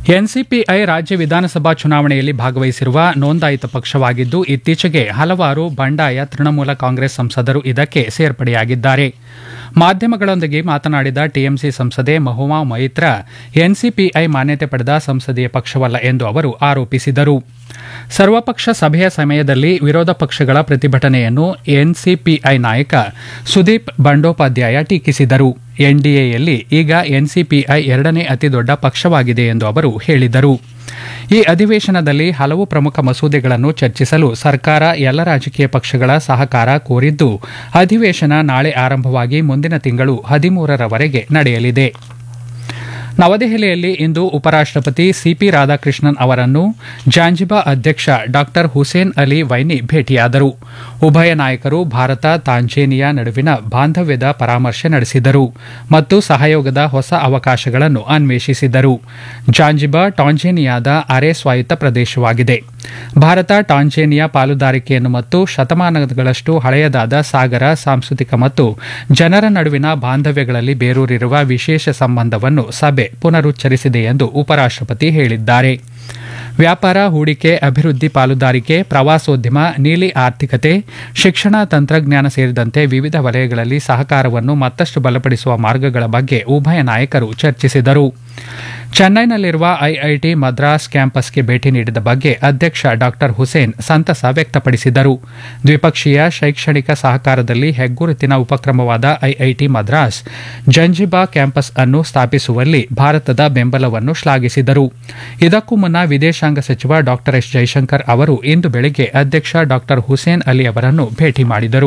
NCPI ರಾಜ್ಯ ವಿಧಾನಸಭಾ ಚುನಾವಣೆಯಲ್ಲಿ ಭಾಗವಹಿಸಿರುವ ನೋಂದಾಯಿತ ಪಕ್ಷವಾಗಿದ್ದು ಇತ್ತೀಚೆಗೆ ಹಲವಾರು ಬಂಡಾಯ ತೃಣಮೂಲ ಕಾಂಗ್ರೆಸ್ ಸಂಸದರು ಇದಕ್ಕೆ ಸೇರ್ಪಡೆಯಾಗಿದ್ದಾರೆ ಮಾಧ್ಯಮಗಳೊಂದಿಗೆ ಮಾತನಾಡಿದ ಟಿಎಂಸಿ ಸಂಸದೆ ಮಹುಮಾ ಮೈತ್ರ ಎನ್ಸಿಪಿಐ ಮಾನ್ಯತೆ ಪಡೆದ ಸಂಸದೀಯ ಪಕ್ಷವಲ್ಲ ಎಂದು ಅವರು ಆರೋಪಿಸಿದರು ಸರ್ವಪಕ್ಷ ಸಭೆಯ ಸಮಯದಲ್ಲಿ ವಿರೋಧ ಪಕ್ಷಗಳ ಪ್ರತಿಭಟನೆಯನ್ನು ಎನ್ಸಿಪಿಐ ನಾಯಕ ಸುದೀಪ್ ಬಂಡೋಪಾಧ್ಯಾಯ ಟೀಕಿಸಿದರು ಎನ್ಡಿಎಯಲ್ಲಿ ಈಗ ಎನ್ಸಿಪಿಐ ಎರಡನೇ ಅತಿದೊಡ್ಡ ಪಕ್ಷವಾಗಿದೆ ಎಂದು ಅವರು ಹೇಳಿದರು ಈ ಅಧಿವೇಶನದಲ್ಲಿ ಹಲವು ಪ್ರಮುಖ ಮಸೂದೆಗಳನ್ನು ಚರ್ಚಿಸಲು ಸರ್ಕಾರ ಎಲ್ಲ ರಾಜಕೀಯ ಪಕ್ಷಗಳ ಸಹಕಾರ ಕೋರಿದ್ದು ಅಧಿವೇಶನ ನಾಳೆ ಆರಂಭವಾಗಿ ಮುಂದಿನ ತಿಂಗಳು ಹದಿಮೂರರವರೆಗೆ ನಡೆಯಲಿದೆ ನವದೆಹಲಿಯಲ್ಲಿ ಇಂದು ಉಪರಾಷ್ಟಪತಿ ಸಿಪಿ ರಾಧಾಕೃಷ್ಣನ್ ಅವರನ್ನು ಜಾಂಜಿಬಾ ಅಧ್ಯಕ್ಷ ಡಾ ಹುಸೇನ್ ಅಲಿ ವೈನಿ ಭೇಟಿಯಾದರು ಉಭಯ ನಾಯಕರು ಭಾರತ ತಾಂಜೇನಿಯಾ ನಡುವಿನ ಬಾಂಧವ್ಯದ ಪರಾಮರ್ಶೆ ನಡೆಸಿದರು ಮತ್ತು ಸಹಯೋಗದ ಹೊಸ ಅವಕಾಶಗಳನ್ನು ಅನ್ವೇಷಿಸಿದರು ಜಾಂಜಿಬಾ ಟಾಂಜೇನಿಯಾದ ಅರೆ ಸ್ವಾಯತ್ತ ಪ್ರದೇಶವಾಗಿದೆ ಭಾರತ ಟಾಂಜೇನಿಯಾ ಪಾಲುದಾರಿಕೆಯನ್ನು ಮತ್ತು ಶತಮಾನಗಳಷ್ಟು ಹಳೆಯದಾದ ಸಾಗರ ಸಾಂಸ್ಕೃತಿಕ ಮತ್ತು ಜನರ ನಡುವಿನ ಬಾಂಧವ್ಯಗಳಲ್ಲಿ ಬೇರೂರಿರುವ ವಿಶೇಷ ಸಂಬಂಧವನ್ನು ಸಭೆ ಪುನರುಚ್ಚರಿಸಿದೆ ಎಂದು ಉಪರಾಷ್ಟಪತಿ ಹೇಳಿದ್ದಾರೆ ವ್ಯಾಪಾರ ಹೂಡಿಕೆ ಅಭಿವೃದ್ಧಿ ಪಾಲುದಾರಿಕೆ ಪ್ರವಾಸೋದ್ಯಮ ನೀಲಿ ಆರ್ಥಿಕತೆ ಶಿಕ್ಷಣ ತಂತ್ರಜ್ಞಾನ ಸೇರಿದಂತೆ ವಿವಿಧ ವಲಯಗಳಲ್ಲಿ ಸಹಕಾರವನ್ನು ಮತ್ತಷ್ಟು ಬಲಪಡಿಸುವ ಮಾರ್ಗಗಳ ಬಗ್ಗೆ ಉಭಯ ನಾಯಕರು ಚರ್ಚಿಸಿದರು ಚೆನ್ನೈನಲ್ಲಿರುವ ಐಐಟಿ ಮದ್ರಾಸ್ ಕ್ಯಾಂಪಸ್ಗೆ ಭೇಟಿ ನೀಡಿದ ಬಗ್ಗೆ ಅಧ್ಯಕ್ಷ ಡಾ ಹುಸೇನ್ ಸಂತಸ ವ್ಯಕ್ತಪಡಿಸಿದರು ದ್ವಿಪಕ್ಷೀಯ ಶೈಕ್ಷಣಿಕ ಸಹಕಾರದಲ್ಲಿ ಹೆಗ್ಗುರುತಿನ ಉಪಕ್ರಮವಾದ ಐಐಟಿ ಮದ್ರಾಸ್ ಜಂಜಿಬಾ ಕ್ಯಾಂಪಸ್ ಅನ್ನು ಸ್ಥಾಪಿಸುವಲ್ಲಿ ಭಾರತದ ಬೆಂಬಲವನ್ನು ಶ್ಲಾಘಿಸಿದರು ಇದಕ್ಕೂ ಮುನ್ನ ವಿದೇಶಾಂಗ ಸಚಿವ ಡಾ ಎಸ್ ಜೈಶಂಕರ್ ಅವರು ಇಂದು ಬೆಳಗ್ಗೆ ಅಧ್ಯಕ್ಷ ಡಾ ಹುಸೇನ್ ಅಲಿ ಅವರನ್ನು ಭೇಟಿ ಮಾಡಿದರು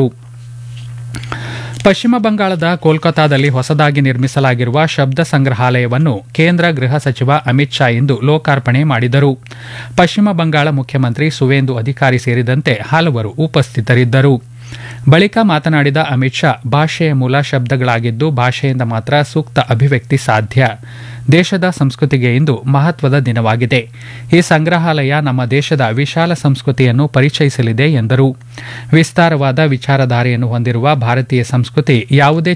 ಪಶ್ಚಿಮ ಬಂಗಾಳದ ಕೋಲ್ಕತಾದಲ್ಲಿ ಹೊಸದಾಗಿ ನಿರ್ಮಿಸಲಾಗಿರುವ ಶಬ್ದ ಸಂಗ್ರಹಾಲಯವನ್ನು ಕೇಂದ್ರ ಗೃಹ ಸಚಿವ ಅಮಿತ್ ಶಾ ಇಂದು ಲೋಕಾರ್ಪಣೆ ಮಾಡಿದರು ಪಶ್ಚಿಮ ಬಂಗಾಳ ಮುಖ್ಯಮಂತ್ರಿ ಸುವೇಂದು ಅಧಿಕಾರಿ ಸೇರಿದಂತೆ ಹಲವರು ಉಪಸ್ಥಿತರಿದ್ದರು ಬಳಿಕ ಮಾತನಾಡಿದ ಅಮಿತ್ ಶಾ ಭಾಷೆಯ ಮೂಲ ಶಬ್ದಗಳಾಗಿದ್ದು ಭಾಷೆಯಿಂದ ಮಾತ್ರ ಸೂಕ್ತ ಅಭಿವ್ಯಕ್ತಿ ಸಾಧ್ಯ ದೇಶದ ಸಂಸ್ಕೃತಿಗೆ ಇಂದು ಮಹತ್ವದ ದಿನವಾಗಿದೆ ಈ ಸಂಗ್ರಹಾಲಯ ನಮ್ಮ ದೇಶದ ವಿಶಾಲ ಸಂಸ್ಕೃತಿಯನ್ನು ಪರಿಚಯಿಸಲಿದೆ ಎಂದರು ವಿಸ್ತಾರವಾದ ವಿಚಾರಧಾರೆಯನ್ನು ಹೊಂದಿರುವ ಭಾರತೀಯ ಸಂಸ್ಕೃತಿ ಯಾವುದೇ